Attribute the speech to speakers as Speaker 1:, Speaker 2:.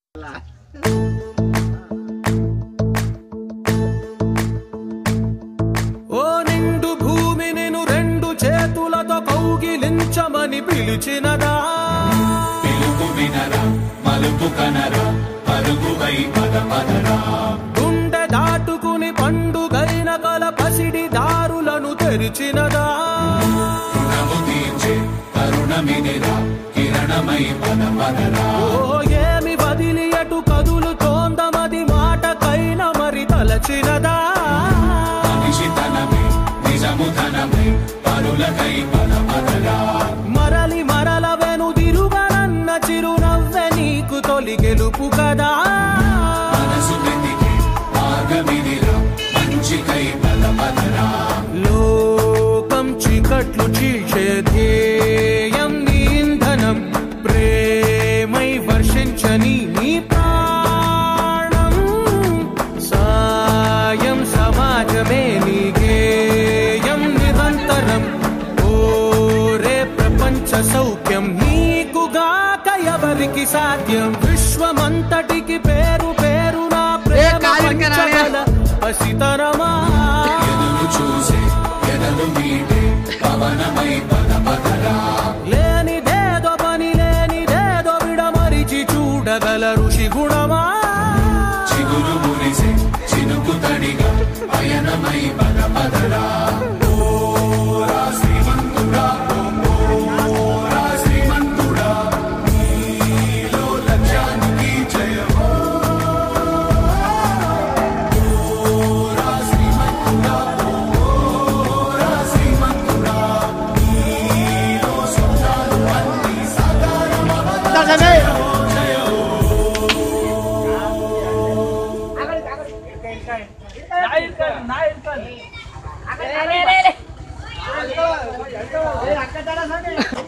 Speaker 1: ఓ నిండు భూమి నేను రెండు చేతులతో కౌగిలించమని పిలిచినదా
Speaker 2: పిలుపు వినరా మలుపు కనరా పరుగువై పద పదరా
Speaker 1: గుండె దాటుకుని పండుగైన కల పసిడి దారులను తెరిచినదా
Speaker 2: రుణము తీర్చే కరుణమిదిరా కిరణమై పద పదరా
Speaker 1: ఓ ఏమి వదిలి అటు కదులు తోందమది మాటకైన మరి తలచినదా
Speaker 2: మనిషితనమే నిజము ధనమే పరులకై పద పదరా
Speaker 1: మరలి మరల వెనుదిరుగనన్న చిరునవ్వె నీకు తొలి గెలుపు కదా
Speaker 2: మనసు వెతికే మార్గమిదిరా మంచికై పద పదరా
Speaker 1: లోకం చీకట్లు చీల్చే ధ్యేయం నీ ఇంధనం ప్రేమై వర్షించని నీ ప్రాణం సాయం సమాజమే నీ గేయం నిరంతరం ఓరే ప్రపంచ సౌఖ్యం నీకుగాక ఎవరికి సాధ్యం విశ్వమంతటికి పేరు పేరు నా ప్రేమ పంచగల పసితరమా
Speaker 2: ఎదురు చూసే ఎదలు మీటే పవనమై పద పదరా
Speaker 1: లేనిదేదో పని లేనిదేదో విడమరిచి చూడగల ఋషి గుణమా
Speaker 2: చిగురు మురిసే చినుకు తడిగా పయనమై పద పదరా ఓరా శ్రీమంతుడా ఓరా శ్రీమంతుడా నీలో లక్ష్యానికి జయమో ఓరా శ్రీమంతుడా ఓరా శ్రీమంతుడా నీలో స్వప్నాలు అన్ని
Speaker 3: రే, రే, రే, రే.